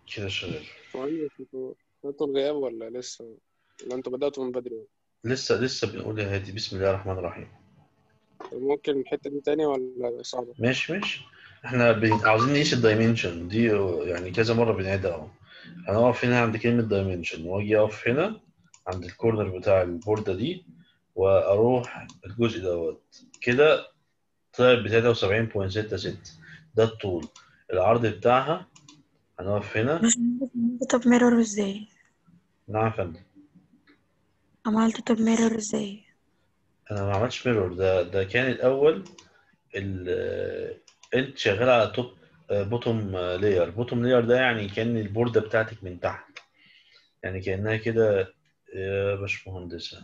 كده شغال كويس انتوا انتوا الغياب ولا لسه ولا انتوا بدأتوا من بدري لسه لسه بنقول يا هادي بسم الله الرحمن الرحيم ممكن الحتة دي تاني ولا صعبة ماشي ماشي احنا بن... عاوزين نقيس الدايمنشن دي يعني كذا مرة بنعيدها اهو هنقف هنا عند كلمة دايمنشن واجي اقف هنا عند الكورنر بتاع البوردة دي واروح الجزء دوت كده طلع ب 73.66 ده الطول العرض بتاعها هنقف هنا مش عملت توب ميرور ازاي نعم يا فندم عملت توب ميرور ازاي انا ما عملتش ميرور ده ده كان الاول ال انت شغال على توب بوتوم لاير بوتوم لاير ده يعني كان البوردة بتاعتك من تحت يعني كأنها كده يا باشمهندسة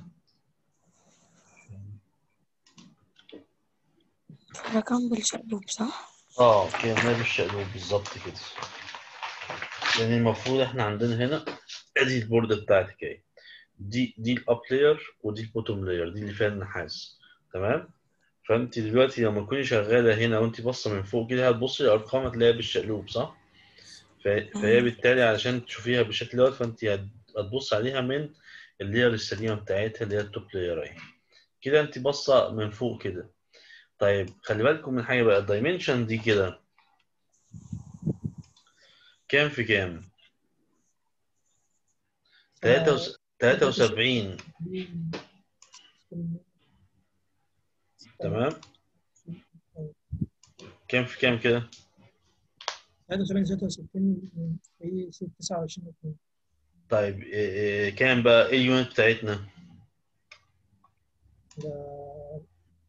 رقم بالشقلوب صح؟ اه كأنها بالشقلوب بالظبط كده لأن المفروض احنا عندنا هنا ادي البوردة بتاعتك اهي دي دي الاب لاير ودي البوتوم لاير دي اللي فيها النحاس تمام فانت دلوقتي لما تكوني شغاله هنا وانت باصه من فوق كده هتبصي الارقام هتلاقيها بالشقلوب صح ف- فهي بالتالي علشان تشوفيها بالشكل دوت فانت هت- هتبص عليها من اللاير السليمه بتاعتها اللي هي التوب لاير اهي كده انت باصه من فوق كده طيب خلي بالكم من حاجه بقى الدايمنشن دي كده كام في كام؟ 73 تمام كام في كام كده؟ 73 66 في 29 2 طيب إيه إيه كام بقى ايه اليونت بتاعتنا؟ ده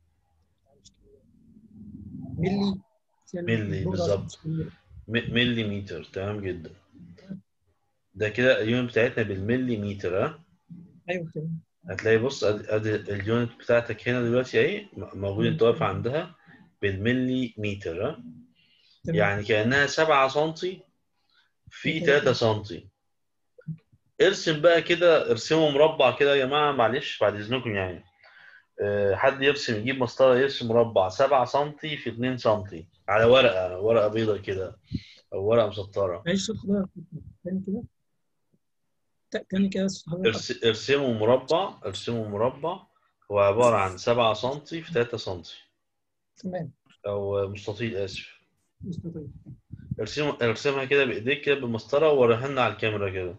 ملي ملي بالظبط. م- مليمتر تمام جدا ده كده اليونت بتاعتنا بالمليمتر ها ايوه تمام هتلاقي بص ادي أدي اليونت بتاعتك هنا دلوقتي اهي م- موجود انت واقف عندها بالمليمتر ها تمام. يعني كأنها 7 سنتي في 3 سنتي ارسم بقى كده ارسموا مربع كده يا جماعة معلش بعد اذنكم يعني آه، حد يرسم يجيب مسطرة يرسم مربع 7 سنتي في 2 سنتي على ورقة ورقة بيضة كده أو ورقة مسطرة معلش صوت حضرتك تاني كده تا- تاني كده صوت حضرتك ارس- ارسموا مربع ارسموا مربع هو عبارة عن 7 سنتي في 3 سنتي تمام أو مستطيل آسف مستطيل ارسموا ارسمها كده بإيديك كده بالمسطرة ووريها لنا على الكاميرا كده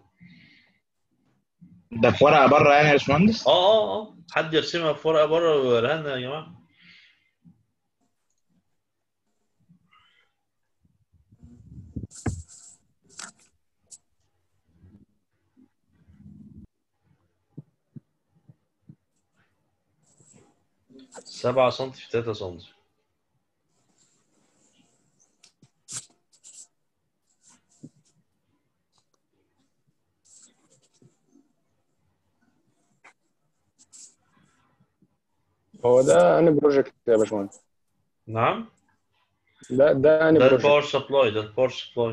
ده في ورقه بره يعني يا باشمهندس اه اه اه حد يرسمها في ورقة بره ويوريها لنا يا جماعة سبعة سنتي في تلاتة سنتي هو ده أنا بروجكت يا باشمهندس نعم ده ده أنا ده بروجكت الباور سبلاي ده الباور سبلاي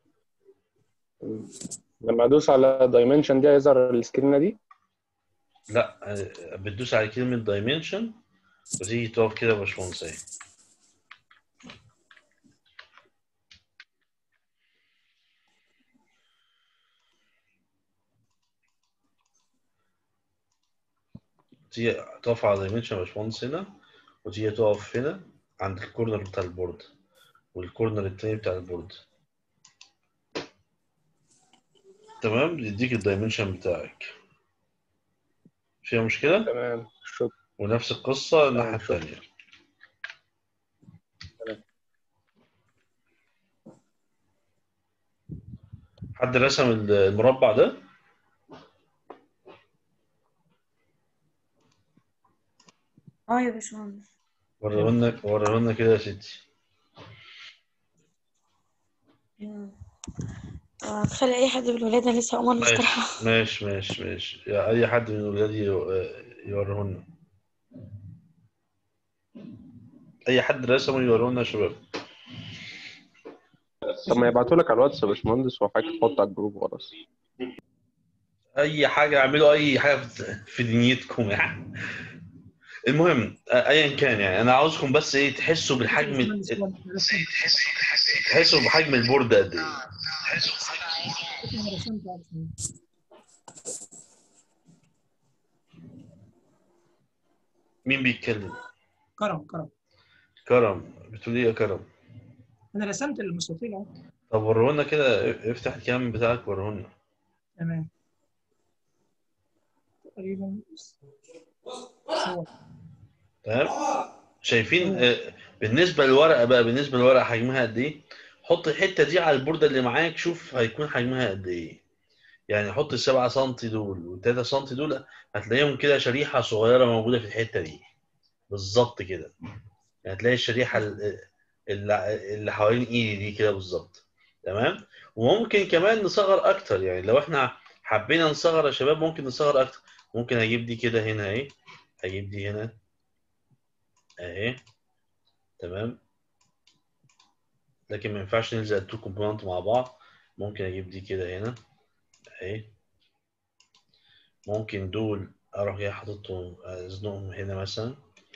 لما أدوس على دايمنشن دي هيظهر السكرينة دي لا آه، بتدوس على كلمة دايمنشن وتيجي تقف كده يا باشمهندس اهي تيجي تقف على دايمنشن يا باشمهندس هنا وتيجي تقف هنا عند الكورنر بتاع البورد والكورنر التاني بتاع البورد تمام يديك الدايمنشن بتاعك فيها مشكلة تمام شكرا ونفس القصة الناحية شكرا. التانية حد رسم المربع ده؟ اه يا باشمهندس وريهولنا وريهولنا كده يا ستي آه، تخلي اي حد من الولاد انا لسه هقوم ماشي الاستراحه ماشي ماشي ماشي يا أي حد من ولادي يوريهولنا أي حد رسمه يوريهولنا يا شباب طب ما يبعتوا لك على الواتس يا باشمهندس وحضرتك تحط على الجروب وخلاص أي حاجة اعملوا أي حاجة في- في دنيتكم يعني المهم أيا كان يعني أنا عاوزكم بس إيه تحسوا بالحجم تحسوا بحجم البورد قد إيه دلوقتي انا رسمت يا باشمهندس مين بيتكلم كرم كرم كرم بتقول ايه يا كرم انا رسمت المستطيل اهو طب ورونا كده افتح الكلام بتاعك ورونا تمام تقريبا هو تمام شايفين آه، بالنسبه للورقه بقى بالنسبه للورقه حجمها قد ايه حط الحته دي على البورده اللي معاك شوف هيكون حجمها قد ايه يعني حط السبعة سم دول والتلاتة سم دول هتلاقيهم كده شريحه صغيره موجوده في الحته دي بالظبط كده يعني هتلاقي الشريحه ال- اللي اللي حوالين ايدي دي كده بالظبط تمام وممكن كمان نصغر اكتر يعني لو احنا حبينا نصغر يا شباب ممكن نصغر اكتر ممكن اجيب دي كده هنا اهي اجيب دي هنا اهي تمام لكن ما ينفعش نلزق التو كومبوننت مع بعض ممكن اجيب دي كده هنا اهي ممكن دول اروح جاي حاططهم ازنقهم هنا مثلا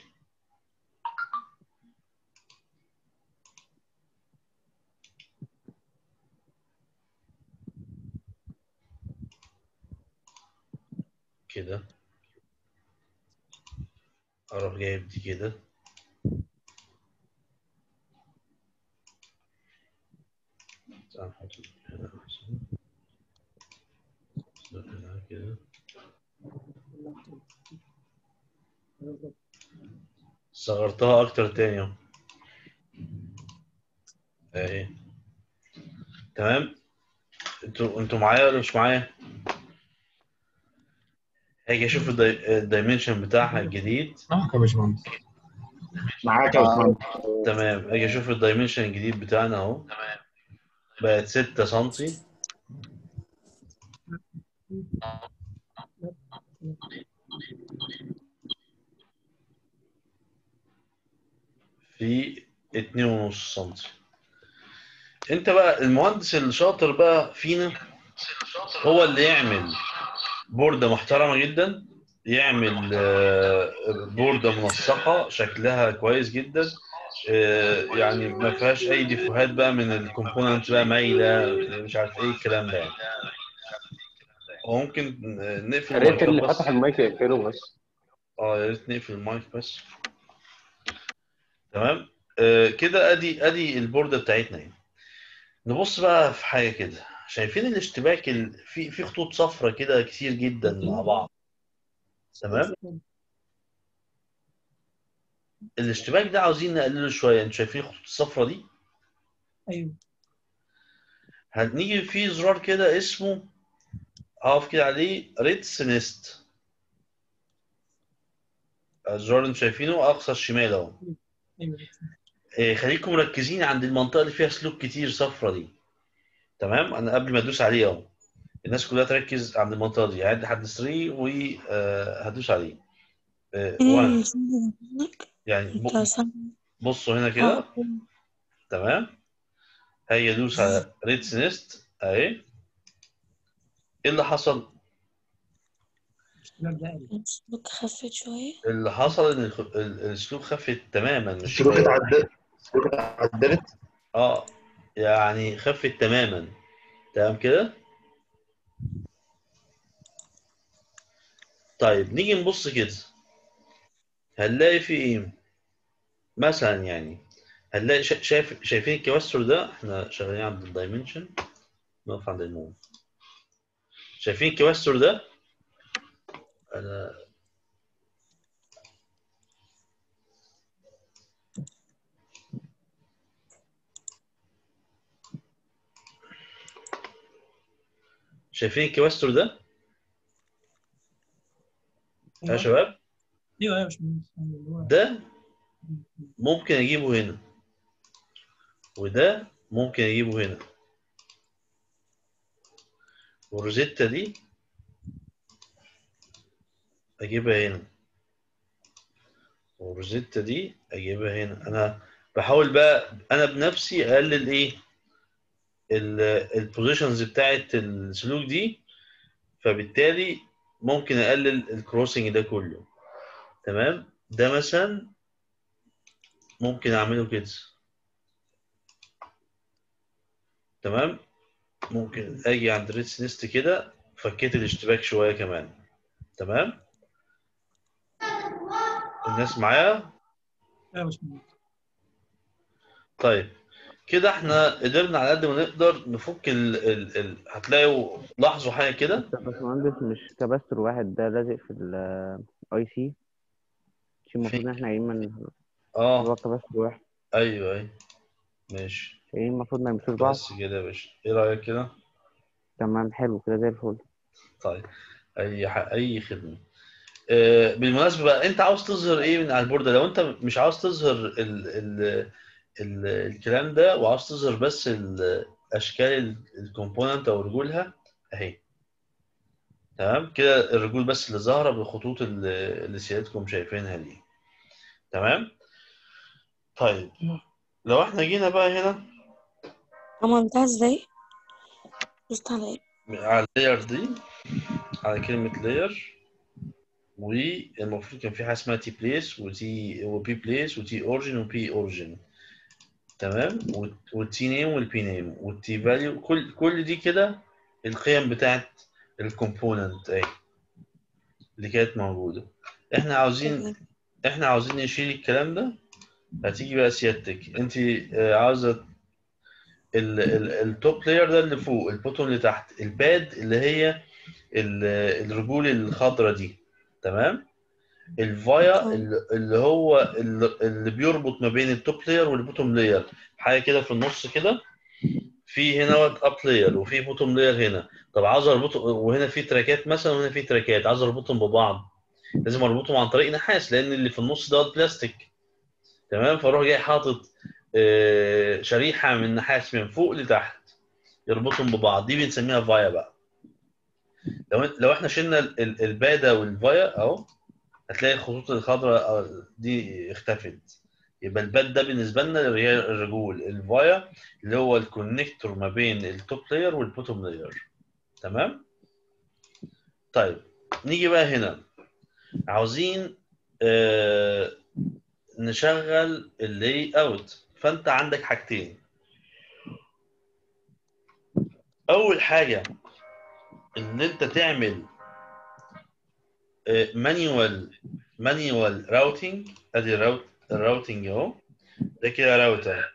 كده اروح جايب دي كده تعال نحط هنا مثلا ده هنا كده صغرتها اكتر تاني اهو اهي تمام انتوا انتوا معايا ولا مش معايا؟ هاجي اشوف الداي- الدايمنشن بتاعها الجديد معاك يا باشمهندس معاك يا باشمهندس تمام اجي اشوف الدايمنشن الجديد بتاعنا اهو بقت 6 سنتي في 2.5 سنتي انت بقى المهندس الشاطر بقى فينا هو اللي يعمل بوردة محترمة جدا يعمل آه، بوردة منسقة شكلها كويس جدا آه، يعني ما فيهاش اي ديفوهات بقى من الكومبوننت بقى مايلة مش عارف ايه الكلام ده يعني وممكن نقفل يا ريت المايكات اللي بس فتح المايك يقفله بس اه يا ريت نقفل المايك بس تمام آه كده ادي ادي البوردة بتاعتنا يعني نبص بقى في حاجة كده شايفين الاشتباك ال... في في خطوط صفرة كده كتير جدا مع بعض تمام الاشتباك ده عاوزين نقلله شوية انتوا شايفين الخطوط الصفرة دي ايوه هنيجي في زرار كده اسمه هقف كده عليه ريتس نست الزرار اللي انتوا شايفينه اقصى الشمال اهو ايوه إيه، خليكم مركزين عند المنطقة اللي فيها سلوك كتير صفرة دي تمام انا قبل ما ادوس عليه اهو الناس كلها تركز عند المنطقة دي هعد لحد 3 وهدوس عليه 1 يعني ب- بصوا هنا كده تمام هي ادوس على ريتس نست اهي ايه اللي حصل؟ الاشتباك ده قل السلوك خفت شوية اللي حصل ان الخ- ال- السلوك خفت تماما مش السلوك شوية. اتعدلت السلوك اتعدلت اه يعني خفت تماما تمام كده طيب نيجي نبص كده هنلاقي في ايه مثلا يعني هنلاقي شا- شايف شايفين الكباستور ده احنا شغالين عند الدايمنشن نقف عند الموف شايفين الكباستور ده انا شايفين الكباستور ده يا شباب ايوه ايوه يا باشمهندس أيوة، اللي هو ده ممكن اجيبه هنا وده ممكن اجيبه هنا والروزيتا دي اجيبها هنا والروزيتا دي اجيبها هنا انا بحاول بقى انا بنفسي اقلل ايه البوزيشنز بتاعت السلوك دي فبالتالي ممكن اقلل الكروسنج ده كله تمام ده مثلا ممكن اعمله كده تمام ممكن اجي عند ريتس نست كده فكيت الاشتباك شويه كمان تمام الناس معايا ايوه يا باشمهندس طيب كده احنا قدرنا على قد ما نقدر نفك ال ال ال هتلاقوا لاحظوا حاجه كده بس يا باشمهندس مش كباستور واحد ده لازق في الاي سي مش المفروض ان احنا جايين من اه هو كباستور واحد ايوه ايوه ماشي جايين المفروض ما يمشوش بعض بس كده يا باشا ايه رايك كده تمام حلو كده زي الفل طيب اي ح... اي خدمه آه بالمناسبه بقى انت عاوز تظهر ايه من على البورده لو انت مش عاوز تظهر ال... ال... ال... الكلام ده وعاوز تظهر بس الاشكال الكومبوننت او رجولها اهي تمام كده الرجول بس اللي ظاهره بالخطوط اللي, اللي سيادتكم شايفينها دي تمام طيب لو احنا جينا بقى هنا عملتها ازاي؟ دوست على ايه؟ على اللاير دي على كلمة لاير والمفروض كان في حاجة اسمها تي بليس وتي وبي بليس وتي اورجن وبي اورجن تمام والتي نيم والبي نيم والتي فاليو كل كل دي كده القيم بتاعت الكومبوننت اهي اللي كانت موجودة احنا عاوزين احنا عاوزين نشيل الكلام ده هتيجي بقى سيادتك انت آه، عاوزة ال- ال- التوب لاير ده اللي فوق البوتون اللي تحت الباد اللي هي ال- الرجول الخضراء دي تمام الفايا تمام. اللي اللي هو اللي اللي بيربط ما بين التوب لاير والبوتوم لاير حاجه كده في النص كده في هنا اب لاير وفي بوتوم لاير هنا طب عاوز اربطه وهنا في تراكات مثلا وهنا في تراكات عاوز اربطهم ببعض لازم اربطهم عن طريق نحاس لان اللي في النص ده بلاستيك تمام فاروح جاي حاطط آه، شريحه من نحاس من فوق لتحت يربطهم ببعض دي بنسميها فايا بقى لو لو احنا شلنا ال- ال- البادا والفايا اهو هتلاقي الخطوط الخضراء آه، دي اختفت يبقى الباد ده بالنسبه لنا اللي هي الرجول الفايا اللي هو الكونكتور ما بين التوب لاير والبوتوم لاير تمام طيب نيجي بقى هنا عاوزين آه نشغل اللي اوت فانت عندك حاجتين اول حاجه ان انت تعمل مانيوال مانيوال راوتنج ادي الراوت الراوتنج اهو ده كده راوتر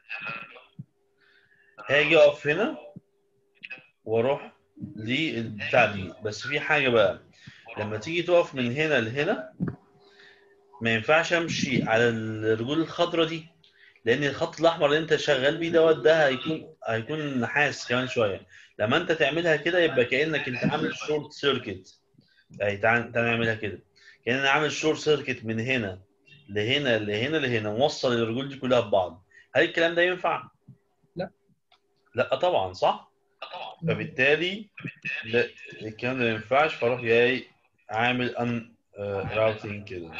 هاجي اقف هنا واروح للبتاع دي بس في حاجه بقى لما تيجي تقف من هنا لهنا ما ينفعش امشي على الرجول الخضراء دي لان الخط الاحمر اللي انت شغال بيه دوت ده هيكون هيكون نحاس كمان شويه لما انت تعملها كده يبقى كانك انت عامل شورت سيركت اهي تعال تعال نعملها كده كان انا عامل شورت سيركت من هنا لهنا لهنا لهنا موصل الرجول دي كلها ببعض هل الكلام ده ينفع؟ لا. لا طبعا صح؟ فبالتالي لا الكلام ده ما ينفعش فاروح جاي عامل ان راوتنج كده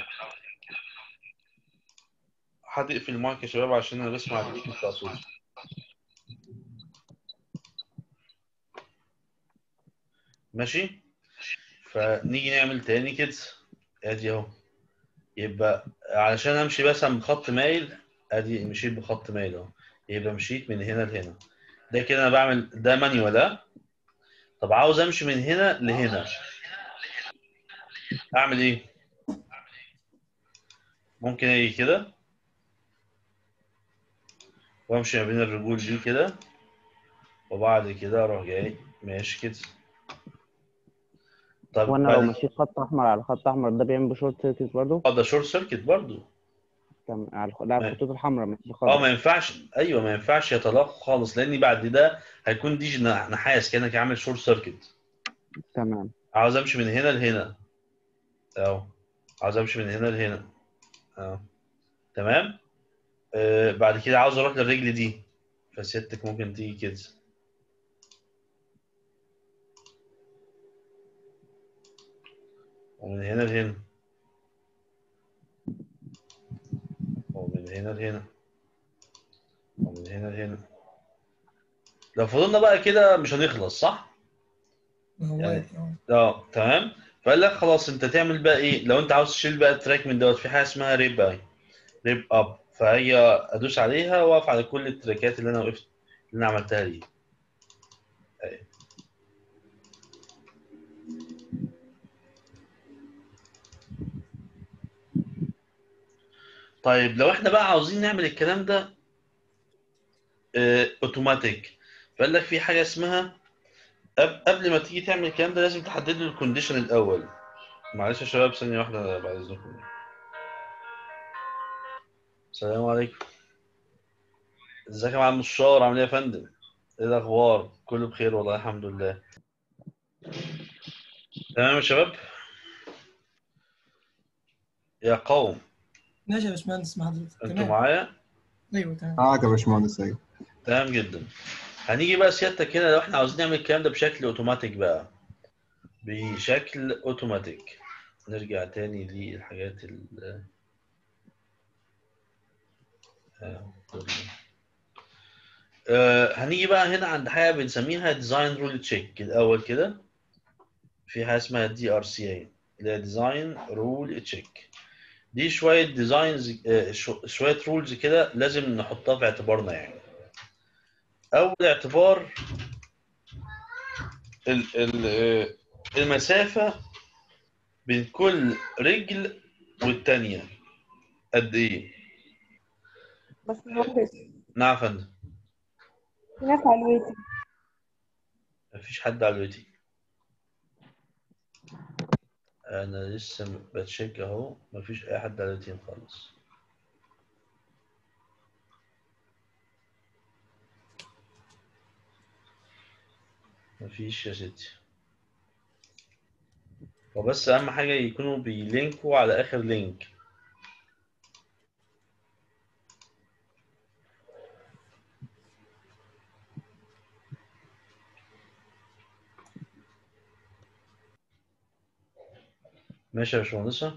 حد يقفل المايك يا شباب عشان انا بسمع الريتم بتاع صوتي ماشي فنيجي نعمل تاني كده ادي اهو يبقى علشان امشي مثلا بخط مايل ادي مشيت بخط مايل اهو يبقى مشيت من هنا لهنا ده كده انا بعمل ده مانيوال ها طب عاوز امشي من هنا لهنا اعمل ايه ممكن اجي كده وامشي ما بين الرجول دي كده وبعد كده اروح جاي ماشي كده طب وانا لو بعد- مشيت خط احمر على خط احمر ده بيعمل بشورت سيركت برضه اه ده شورت سيركت برضو تمام على الخ- لا ما- الخطوط الحمراء مش اه الخضراء ما ينفعش ايوه ما ينفعش يتلاقوا خالص لان بعد ده هيكون دي ج- نحاس كانك عامل شورت سيركت تمام عاوز امشي من هنا لهنا اهو عاوز امشي من هنا لهنا اهو تمام آه بعد كده عاوز اروح للرجل دي فسيادتك ممكن تيجي كده ومن هنا لهنا ومن هنا لهنا ومن هنا لهنا لو فضلنا بقى كده مش هنخلص صح؟ هو يعني- آه. اه تمام فقال لك خلاص انت تعمل بقى ايه لو انت عاوز تشيل بقى التراك من دوت في حاجه اسمها ريب اي ريب اب فهي ادوس عليها واقف على كل التراكات اللي انا وقفت اللي انا عملتها دي أيوة. طيب لو احنا بقى عاوزين نعمل الكلام ده آه، اوتوماتيك فقال لك في حاجه اسمها قب- قبل ما تيجي تعمل الكلام ده لازم تحدد له الكونديشن الاول معلش يا شباب ثانيه واحده بعد اذنكم السلام عليكم ازيك يا معلم الشار عامل ايه يا فندم ايه الاخبار كله بخير والله الحمد لله تمام يا شباب يا قوم ماشي يا باشمهندس مع حضرتك انتوا تمام معايا ايوه تمام معاك يا باشمهندس ايوه تمام جدا هنيجي بقى سيادتك هنا لو احنا عاوزين نعمل الكلام ده بشكل اوتوماتيك بقى بشكل اوتوماتيك نرجع تاني للحاجات ال آه، آه، هنيجي بقى هنا عند حاجه بنسميها ديزاين رول تشيك الاول كده في حاجه اسمها دي ار سي اي اللي هي ديزاين رول تشيك دي شويه ديزاينز شويه رولز كده لازم نحطها في اعتبارنا يعني اول اعتبار ال ال آه، المسافه بين كل رجل والتانيه قد ايه بس مهندس نعم يا فندم في ناس على الويتنج مفيش حد على الويتنج انا لسه بتشيك اهو مفيش اي حد على الويتنج خالص مفيش يا ستي وبس اهم حاجه يكونوا بيلينكوا على اخر لينك ماشي يا باشمهندسة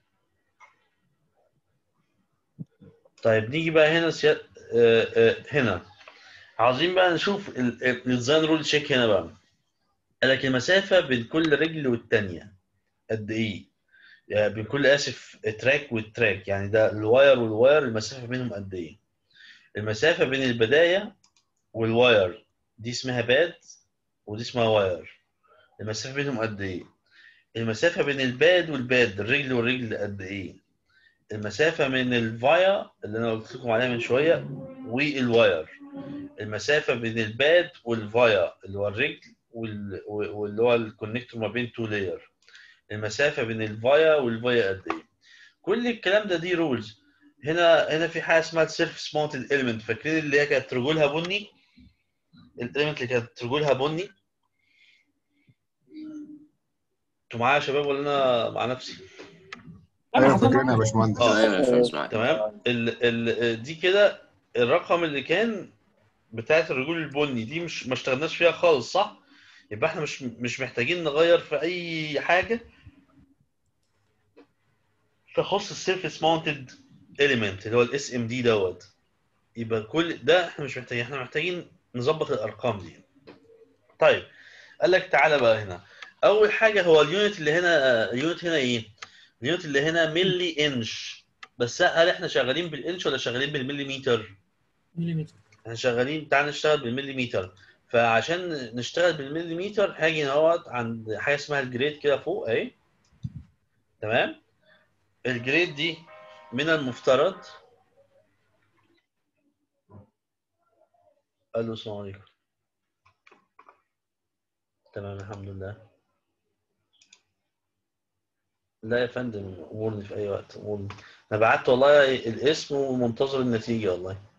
طيب نيجي بقى هنا سيا... آه آه هنا عاوزين بقى نشوف ال- ال- الديزاين رول تشيك هنا بقى قال لك المسافة بين كل رجل والتانية قد ايه؟ يعني بين كل اسف تراك والتراك يعني ده الواير والواير المسافة بينهم قد ايه؟ المسافة بين البداية والواير دي اسمها باد ودي اسمها واير المسافة بينهم قد ايه؟ المسافة بين الباد والباد الرجل والرجل قد ايه؟ المسافة من الفايا اللي انا قلت لكم عليها من شوية والواير المسافة بين الباد والفايا اللي هو الرجل وال- واللي هو الكونكتور ما بين تو لاير المسافة بين الفايا والفايا قد ايه؟ كل الكلام ده دي رولز هنا هنا في حاجة اسمها السيرفس ماونتد اليمنت فاكرين اللي هي كانت رجولها بني؟ الاليمنت اللي كانت رجولها بني انتوا معايا يا شباب ولا انا مع نفسي؟ ايوه فاكرين يا باشمهندس اه ايوه يا فارس معاك تمام ال ال دي كده الرقم اللي كان بتاعت الرجول البني دي مش ما اشتغلناش فيها خالص صح؟ يبقى احنا مش مش محتاجين نغير في اي حاجه تخص السيرفيس ماونتد اليمنت اللي هو الاس ام دي دوت يبقى كل ده احنا مش محتاجين احنا محتاجين نظبط الارقام دي طيب قال لك تعالى بقى هنا اول حاجه هو اليونت اللي هنا اليونت هنا ايه اليونت اللي هنا ملي انش بس هل احنا شغالين بالانش ولا شغالين بالمليمتر مليمتر احنا شغالين تعال نشتغل بالمليمتر فعشان نشتغل بالمليمتر هاجي اهوت عند حاجه اسمها الجريد كده فوق اهي تمام الجريد دي من المفترض الو السلام عليكم تمام الحمد لله لا يا فندم امورني في اي وقت امورني انا بعت والله الاسم ومنتظر النتيجه والله